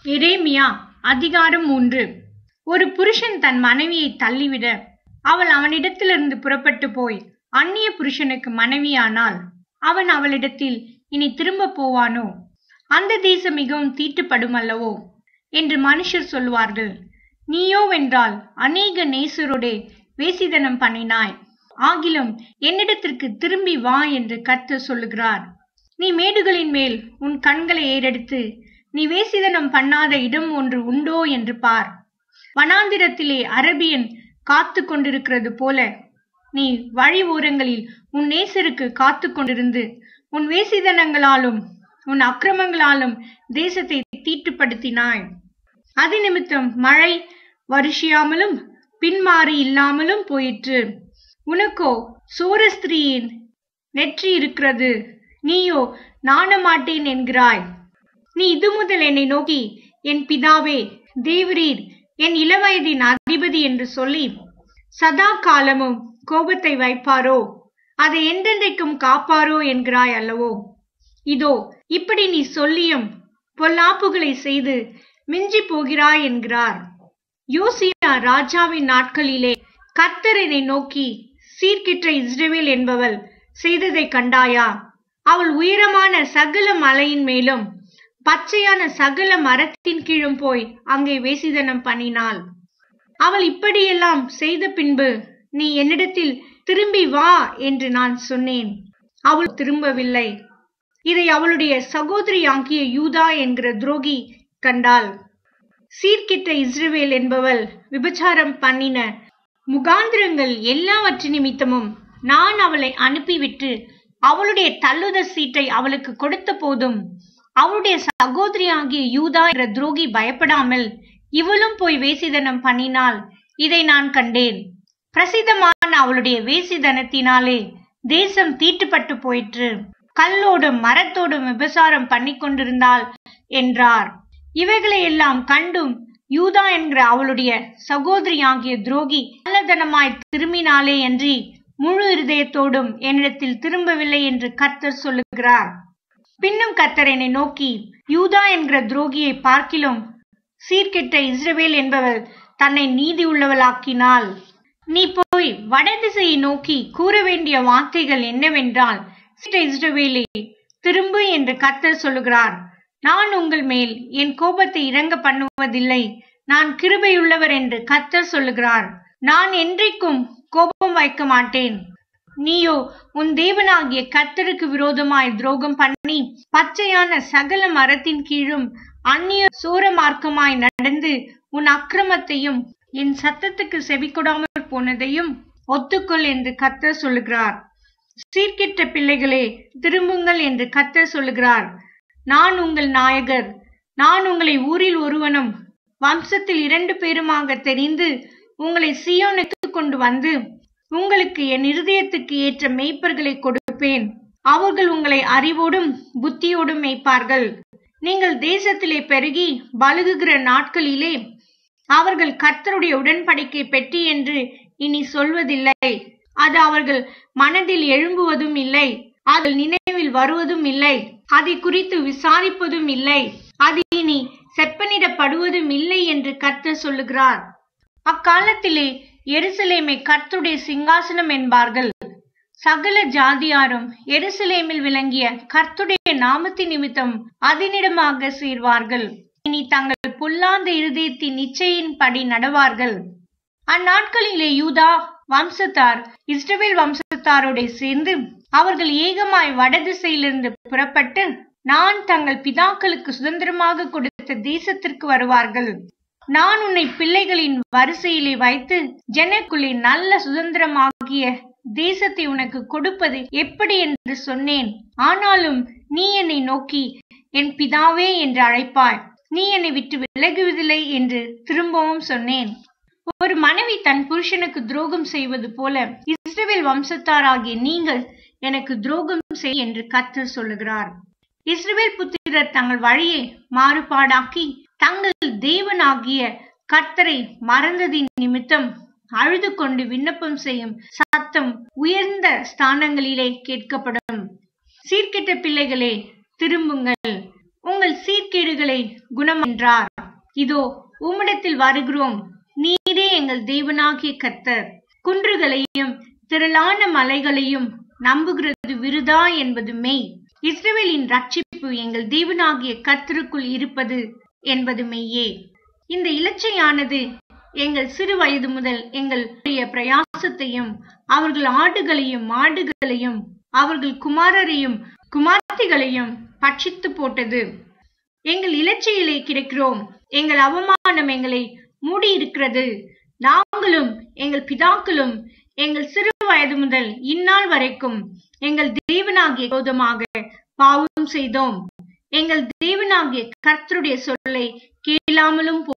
எரேமியா அதிகாரம் மூன்று ஒரு புருஷன் தன் மனைவியை தள்ளிவிட அவள் அவனிடத்திலிருந்து புறப்பட்டு போய் அந்நிய புருஷனுக்கு மனைவியானால் அவன் அவளிடத்தில் இனி திரும்ப போவானோ அந்த தேசம் மிகவும் தீட்டுப்படும் அல்லவோ என்று மனுஷர் சொல்லுவார்கள் நீயோவென்றால் அநேக நேசரோடே வேசிதனம் பண்ணினாய் ஆகிலும் என்னிடத்திற்கு திரும்பி வா என்று கர்த்தர் சொல்லுகிறார் நீ மேடுகளின் மேல் உன் கண்களை ஏறெடுத்து நீ வேசிதனம் பண்ணாத இடம் ஒன்று உண்டோ என்று பார் வனாந்திரத்திலே அரபியன் காத்து கொண்டிருக்கிறது போல நீ வழி ஓரங்களில் உன் நேசருக்கு காத்து கொண்டிருந்து உன் வேசிதனங்களாலும் உன் அக்கிரமங்களாலும் தேசத்தை தீட்டுப்படுத்தினாய் அது நிமித்தம் மழை வருஷியாமலும் பின்மாறி இல்லாமலும் போயிற்று உனக்கோ சூரஸ்திரியின் நெற்றி இருக்கிறது நீயோ நாணமாட்டேன் என்கிறாய் நீ இது முதல் என்னை நோக்கி என் பிதாவே தேவரீர் என் இளவயதின் அதிபதி என்று சொல்லி சதா காலமும் கோபத்தை வைப்பாரோ அதை என்றென்றைக்கும் காப்பாரோ என்கிறாய் அல்லவோ இதோ இப்படி நீ சொல்லியும் பொல்லாப்புகளை செய்து மிஞ்சி போகிறாய் என்கிறார் யோசியா ராஜாவின் நாட்களிலே கர்த்தரனை நோக்கி சீர்கிற்ற இஸ்ரவேல் என்பவள் செய்ததை கண்டாயா அவள் உயரமான சகல மலையின் மேலும் பச்சையான சகல மரத்தின் கீழும் போய் அங்கே வேசிதனம் பண்ணினாள் அவள் இப்படியெல்லாம் செய்த பின்பு நீ என்னிடத்தில் திரும்பி வா என்று நான் சொன்னேன் அவள் திரும்பவில்லை இதை அவளுடைய சகோதரி ஆகிய யூதா என்கிற துரோகி கண்டாள் சீர்கிட்ட இஸ்ரவேல் என்பவள் விபச்சாரம் பண்ணின முகாந்திரங்கள் எல்லாவற்று நிமித்தமும் நான் அவளை அனுப்பிவிட்டு அவளுடைய தள்ளுதல் சீட்டை அவளுக்கு கொடுத்த போதும் அவளுடைய சகோதரி ஆகிய யூதா என்ற துரோகி பயப்படாமல் இவளும் போய் வேசிதனம் பண்ணினாள் இதை நான் கண்டேன் பிரசித்தமான அவளுடைய வேசிதனத்தினாலே தேசம் தீட்டுப்பட்டு போயிற்று கல்லோடும் மரத்தோடும் விபசாரம் பண்ணி கொண்டிருந்தாள் என்றார் இவைகளை எல்லாம் கண்டும் யூதா என்கிற அவளுடைய சகோதரி ஆகிய துரோகி நல்லதனமாய் திரும்பினாலே என்று முழு இருதயத்தோடும் என்னிடத்தில் திரும்பவில்லை என்று கர்த்தர் சொல்லுகிறார் பின்னும் கர்த்தர் என்னை நோக்கி யூதா என்கிற துரோகியை பார்க்கிலும் சீர்கெட்ட இஸ்ரவேல் என்பவள் தன்னை நீதி உள்ளவளாக்கினாள் நீ போய் வடதிசையை நோக்கி கூற வேண்டிய வார்த்தைகள் என்னவென்றால் இஸ்ரவேலே திரும்பு என்று கர்த்தர் சொல்லுகிறார் நான் உங்கள் மேல் என் கோபத்தை இறங்க பண்ணுவதில்லை நான் கிருபையுள்ளவர் என்று கர்த்தர் சொல்லுகிறார் நான் என்றைக்கும் கோபம் வைக்க மாட்டேன் நீயோ உன் தேவனாகிய கர்த்தருக்கு விரோதமாய் துரோகம் பண்ணி பச்சையான சகல மரத்தின் கீழும் அந்நிய சோர மார்க்கமாய் நடந்து உன் அக்கிரமத்தையும் என் சத்தத்துக்கு செவிக்கொடாமல் போனதையும் ஒத்துக்கொள் என்று கர்த்தர் சொல்லுகிறார் சீர்கெட்ட பிள்ளைகளே திரும்புங்கள் என்று கர்த்தர் சொல்லுகிறார் நான் உங்கள் நாயகர் நான் உங்களை ஊரில் ஒருவனும் வம்சத்தில் இரண்டு பேருமாக தெரிந்து உங்களை சியோனுக்கு கொண்டு வந்து உங்களுக்கு என் இருதயத்துக்கு ஏற்ற மெய்ப்பர்களை கொடுப்பேன் அவர்கள் உங்களை அறிவோடும் புத்தியோடும் மேய்ப்பார்கள் நீங்கள் தேசத்திலே பெருகி பழுகுகிற நாட்களிலே அவர்கள் கர்த்தருடைய உடன்படிக்கை பெட்டி என்று இனி சொல்வதில்லை அது அவர்கள் மனதில் எழும்புவதும் இல்லை அது நினைவில் வருவதும் இல்லை அதை குறித்து விசாரிப்பதும் இல்லை அது இனி செப்பனிடப்படுவதும் இல்லை என்று கர்த்தர் சொல்லுகிறார் அக்காலத்திலே எருசலேமை கர்த்துடைய சிங்காசனம் என்பார்கள் சகல ஜாதியாரும் எருசலேமில் விளங்கிய கர்த்துடைய நாமத்தின் நிமித்தம் அதனிடமாக சேர்வார்கள் இனி தங்கள் பொல்லாந்த இருதயத்தின் நிச்சயின்படி நடவார்கள் அந்நாட்களிலே யூதா வம்சத்தார் இஸ்ரவேல் வம்சத்தாரோட சேர்ந்து அவர்கள் ஏகமாய் வடதிசையிலிருந்து புறப்பட்டு நான் தங்கள் பிதாக்களுக்கு சுதந்திரமாக கொடுத்த தேசத்திற்கு வருவார்கள் நான் உன்னை பிள்ளைகளின் வரிசையிலே வைத்து ஜனக்குள்ளே நல்ல சுதந்திரமாகிய தேசத்தை உனக்கு கொடுப்பது எப்படி என்று சொன்னேன் ஆனாலும் நீ என்னை நோக்கி என் பிதாவே என்று அழைப்பாய் நீ என்னை விட்டு விலகுவதில்லை என்று திரும்பவும் சொன்னேன் ஒரு மனைவி தன் புருஷனுக்கு துரோகம் செய்வது போல இஸ்ரவேல் வம்சத்தாராகிய நீங்கள் எனக்கு துரோகம் செய் என்று கர்த்தர் சொல்லுகிறார் இஸ்ரவேல் புத்திரர் தங்கள் வழியை மாறுபாடாக்கி தங்கள் தேவனாகிய கர்த்தரை மறந்ததின் நிமித்தம் அழுது கொண்டு விண்ணப்பம் செய்யும் சத்தம் உயர்ந்த ஸ்தானங்களிலே கேட்கப்படும் சீர்கெட்ட பிள்ளைகளே திரும்புங்கள் உங்கள் சீர்கேடுகளை குணம் என்றார் இதோ உம்மிடத்தில் வருகிறோம் நீரே எங்கள் தேவனாகிய கர்த்தர் குன்றுகளையும் திரளான மலைகளையும் நம்புகிறது விருதா என்பது மெய் இஸ்ரவேலின் ரட்சிப்பு எங்கள் தேவனாகிய கர்த்தருக்குள் இருப்பது என்பது மெய்யே இந்த இலச்சையானது எங்கள் சிறு வயது முதல் எங்களுடைய பிரயாசத்தையும் அவர்கள் ஆடுகளையும் மாடுகளையும் அவர்கள் குமாரரையும் குமார்த்திகளையும் பட்சித்து போட்டது எங்கள் இலச்சையிலே கிடக்கிறோம் எங்கள் அவமானம் எங்களை மூடி இருக்கிறது நாங்களும் எங்கள் பிதாக்களும் எங்கள் சிறு வயது முதல் இந்நாள் வரைக்கும் எங்கள் தேவனாகிய விரோதமாக பாவம் செய்தோம் எங்கள் தேவனாகிய கர்த்தருடைய சொல்லை கேளாமலும்